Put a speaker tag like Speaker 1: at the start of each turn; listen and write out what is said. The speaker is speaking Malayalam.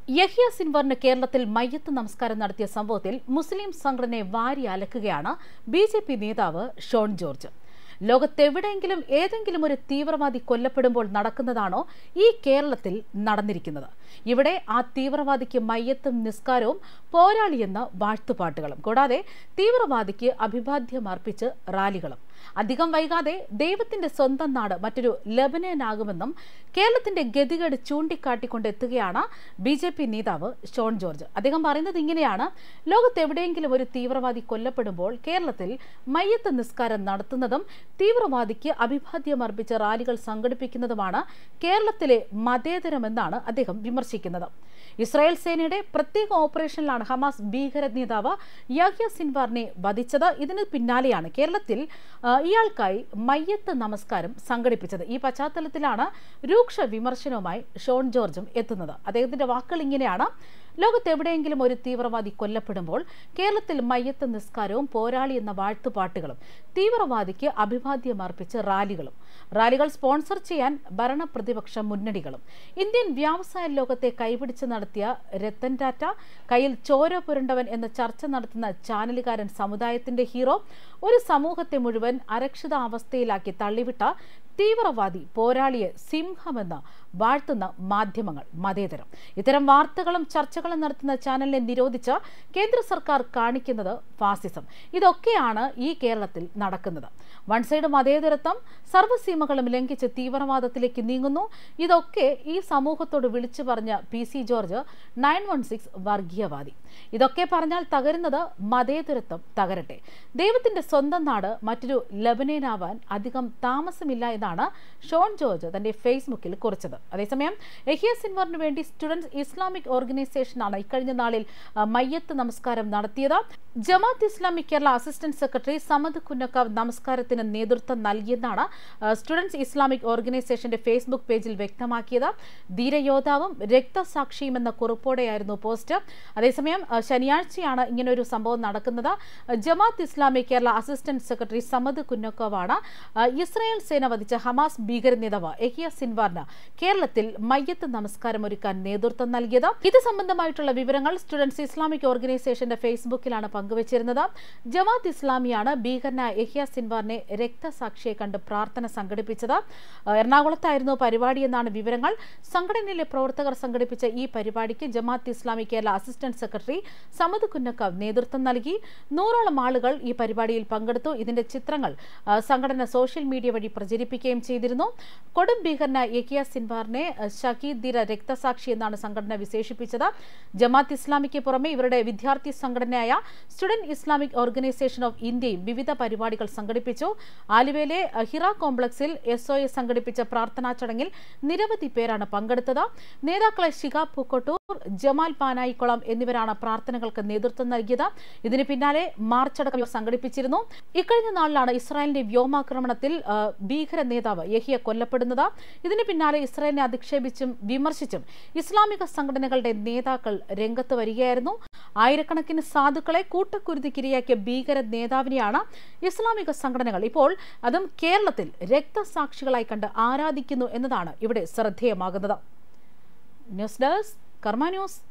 Speaker 1: യഹിയ സിൻവറിന് കേരളത്തിൽ മയ്യത്ത് നമസ്കാരം നടത്തിയ സംഭവത്തിൽ മുസ്ലിം സംഘടനയെ വാരി അലക്കുകയാണ് ബി ജെ പി നേതാവ് ഷോൺ ജോർജ് ലോകത്തെവിടെയെങ്കിലും ഏതെങ്കിലും ഒരു തീവ്രവാദി കൊല്ലപ്പെടുമ്പോൾ നടക്കുന്നതാണോ ഈ കേരളത്തിൽ നടന്നിരിക്കുന്നത് ഇവിടെ ആ തീവ്രവാദിക്ക് മയ്യത്തും നിസ്കാരവും പോരാളിയെന്ന വാഴ്ത്തുപാട്ടുകളും കൂടാതെ തീവ്രവാദിക്ക് അഭിവാദ്യം അർപ്പിച്ച് റാലികളും അധികം വൈകാതെ ദൈവത്തിന്റെ സ്വന്തം നാട് മറ്റൊരു ലബനനാകുമെന്നും കേരളത്തിന്റെ ഗതികേട് ചൂണ്ടിക്കാട്ടിക്കൊണ്ട് എത്തുകയാണ് ബി ജെ പി നേതാവ് ഷോൺ ജോർജ് അദ്ദേഹം പറയുന്നത് ഇങ്ങനെയാണ് ലോകത്ത് എവിടെയെങ്കിലും ഒരു തീവ്രവാദി കൊല്ലപ്പെടുമ്പോൾ കേരളത്തിൽ മയ്യത്ത് നിസ്കാരം നടത്തുന്നതും തീവ്രവാദിക്ക് അഭിവാദ്യം അർപ്പിച്ച റാലികൾ സംഘടിപ്പിക്കുന്നതുമാണ് കേരളത്തിലെ മതേതരമെന്നാണ് അദ്ദേഹം വിമർശിക്കുന്നത് ഇസ്രായേൽ സേനയുടെ പ്രത്യേക ഓപ്പറേഷനിലാണ് ഹമാസ് ഭീകര നേതാവ് യാഹ്യ സിൻവാറിനെ വധിച്ചത് ഇതിന് പിന്നാലെയാണ് കേരളത്തിൽ ആ, ഇയാൾക്കായി മയ്യത്ത് നമസ്കാരം സംഘടിപ്പിച്ചത് ഈ പശ്ചാത്തലത്തിലാണ് രൂക്ഷ വിമർശനവുമായി ഷോൺ ജോർജും എത്തുന്നത് അദ്ദേഹത്തിന്റെ വാക്കുകൾ ഇങ്ങനെയാണ് ലോകത്ത് എവിടെയെങ്കിലും ഒരു തീവ്രവാദി കൊല്ലപ്പെടുമ്പോൾ കേരളത്തിൽ മയ്യത്ത് നിസ്കാരവും പോരാളി എന്ന വാഴ്ത്തുപാട്ടുകളും തീവ്രവാദിക്ക് അഭിവാദ്യം അർപ്പിച്ച് റാലികളും റാലികൾ സ്പോൺസർ ചെയ്യാൻ ഭരണ പ്രതിപക്ഷ മുന്നണികളും ഇന്ത്യൻ വ്യാവസായ ലോകത്തെ കൈപിടിച്ച് നടത്തിയ രത്തൻ ടാറ്റ കയ്യിൽ ചോര പുരണ്ടവൻ എന്ന ചർച്ച നടത്തുന്ന ചാനലുകാരൻ സമുദായത്തിന്റെ ഹീറോ ഒരു സമൂഹത്തെ മുഴുവൻ അരക്ഷിതാവസ്ഥയിലാക്കി തള്ളിവിട്ട തീവ്രവാദി പോരാളിയെ സിംഹമെന്ന് വാഴ്ത്തുന്ന മാധ്യമങ്ങൾ മതേതരം ഇത്തരം വാർത്തകളും ചർച്ചകളും നടത്തുന്ന ചാനലിനെ നിരോധിച്ച് കേന്ദ്ര സർക്കാർ കാണിക്കുന്നത് ഫാസിസം ഇതൊക്കെയാണ് ഈ കേരളത്തിൽ നടക്കുന്നത് വൺ സൈഡ് മതേതരത്വം സർവ്വസീമകളും ലംഘിച്ച് തീവ്രവാദത്തിലേക്ക് നീങ്ങുന്നു ഇതൊക്കെ ഈ സമൂഹത്തോട് വിളിച്ചു പറഞ്ഞ P C George nine one six വർഗീയവാദി ഇതൊക്കെ പറഞ്ഞാൽ തകരുന്നത് മതേതരത്വം തകരട്ടെ ദൈവത്തിന്റെ സ്വന്തം നാട് മറ്റൊരു ലബനേനാവാൻ അധികം താമസമില്ല എന്നാണ് ഷോൺ ജോർജ് തന്റെ ഫേസ്ബുക്കിൽ കുറിച്ചത് അതേസമയം എഹിയ സിൻവറിന് വേണ്ടി സ്റ്റുഡൻസ് ഇസ്ലാമിക് ഓർഗനൈസേഷനാണ് ഇക്കഴിഞ്ഞ നാളിൽ ആ, മയ്യത്ത് നമസ്കാരം നടത്തിയത് ജമാഅത്ത് ഇസ്ലാമി കേരള അസിസ്റ്റന്റ് സെക്രട്ടറി സമദ് കുന്നക്കാവ് നമസ്കാരത്തിന് നേതൃത്വം നൽകിയെന്നാണ് ആ, സ്റ്റുഡൻസ് ഇസ്ലാമിക് ഓർഗനൈസേഷന്റെ ഫേസ്ബുക്ക് പേജിൽ വ്യക്തമാക്കിയത് ധീരയോദ്ധാവും രക്തസാക്ഷിയും എന്ന കുറിപ്പോടെയായിരുന്നു പോസ്റ്റ് അതേസമയം ആ, ശനിയാഴ്ചയാണ് ഇങ്ങനൊരു സംഭവം നടക്കുന്നത് ജമാഅത്ത് ഇസ്ലാമി കേരള അസിസ്റ്റന്റ് സെക്രട്ടറി സമദ് കുന്നക്കാവാണ് ആ, ഇസ്രായേൽ സേന വധിച്ച ഹമാസ് ഭീകര നേതാവ് എഹിയ സിൻവാറിന് കേരളത്തിൽ മയ്യത്ത് നമസ്കാരം ഒരുക്കാൻ നേതൃത്വം നൽകിയത് ഇത് സംബന്ധമായിട്ടുള്ള വിവരങ്ങൾ സ്റ്റുഡൻസ് ഇസ്ലാമിക് ഓർഗനൈസേഷന്റെ ഫേസ്ബുക്കിലാണ് പങ്കുവച്ചിരുന്നത് ജമാഅത്ത് ഇസ്ലാമിയാണ് ഭീകരനായ എഹിയ സിൻവാറിനെ രക്തസാക്ഷിയെ കണ്ട് പ്രാർത്ഥന സംഘടിപ്പിച്ചത് ആ, എറണാകുളത്തായിരുന്നു പരിപാടി എന്നാണ് വിവരങ്ങൾ സംഘടനയിലെ പ്രവർത്തകർ സംഘടിപ്പിച്ച ഈ പരിപാടിക്ക് ജമാഅത്ത് ഇസ്ലാമി കേരള അസിസ്റ്റന്റ് സെക്രട്ടറി സമദ് കുന്നക്കാവ് നേതൃത്വം നൽകി നൂറോളം ആളുകൾ ഈ പരിപാടിയിൽ പങ്കെടുത്തു ഇതിന്റെ ചിത്രങ്ങൾ ആ, സംഘടന സോഷ്യൽ മീഡിയ വഴി പ്രചരിപ്പിക്കുകയും ചെയ്തിരുന്നു കൊടും ഭീകരനായ എക്കിയ സിൻവാറിനെ ആ, ഷഹീദ് ധീര രക്തസാക്ഷി എന്നാണ് സംഘടന വിശേഷിപ്പിച്ചത് ജമാഅത്ത് ഇസ്ലാമിക്ക് പുറമെ ഇവരുടെ വിദ്യാർത്ഥി സംഘടനയായ സ്റ്റുഡന്റ് ഇസ്ലാമിക് ഓർഗനൈസേഷൻ ഓഫ് ഇന്ത്യയും വിവിധ പരിപാടികൾ സംഘടിപ്പിച്ചു ആലുവയിലെ അ, ഹിറ കോംപ്ലക്സിൽ എസ് ഒ എസ് സംഘടിപ്പിച്ച പ്രാർത്ഥനാ ചടങ്ങിൽ നിരവധി പേരാണ് പങ്കെടുത്തത് നേതാക്കളെ ശിഖാബ് പൂക്കോട്ടൂർ ജമാൽ പാനായിക്കുളം എന്നിവരാണ് പ്രാർത്ഥനകൾക്ക് നേതൃത്വം നൽകിയത് ഇതിന് പിന്നാലെ മാർച്ചടക്കം ഇവർ സംഘടിപ്പിച്ചിരുന്നു ഇക്കഴിഞ്ഞ നാളിലാണ് ഇസ്രായേലിന്റെ വ്യോമാക്രമണത്തിൽ ആ, ഭീകര നേതാവ് യഹിയ കൊല്ലപ്പെടുന്നത് ഇതിന് പിന്നാലെ ഇസ്രായേലിനെ അധിക്ഷേപിച്ചും വിമർശിച്ചും ഇസ്ലാമിക സംഘടനകളുടെ നേതാക്കൾ രംഗത്ത് വരികയായിരുന്നു ആയിരക്കണക്കിന് സാധുക്കളെ കൂട്ടക്കുരുതിക്കിരയാക്കിയ ഭീകര നേതാവിനെയാണ് ഇസ്ലാമിക സംഘടനകൾ ഇപ്പോൾ അതും കേരളത്തിൽ രക്തസാക്ഷികളായി കണ്ട് ആരാധിക്കുന്നു എന്നതാണ് ഇവിടെ ശ്രദ്ധേയമാകുന്നത് ന്യൂസ് ഡെസ്ക് കർമ്മ ന്യൂസ്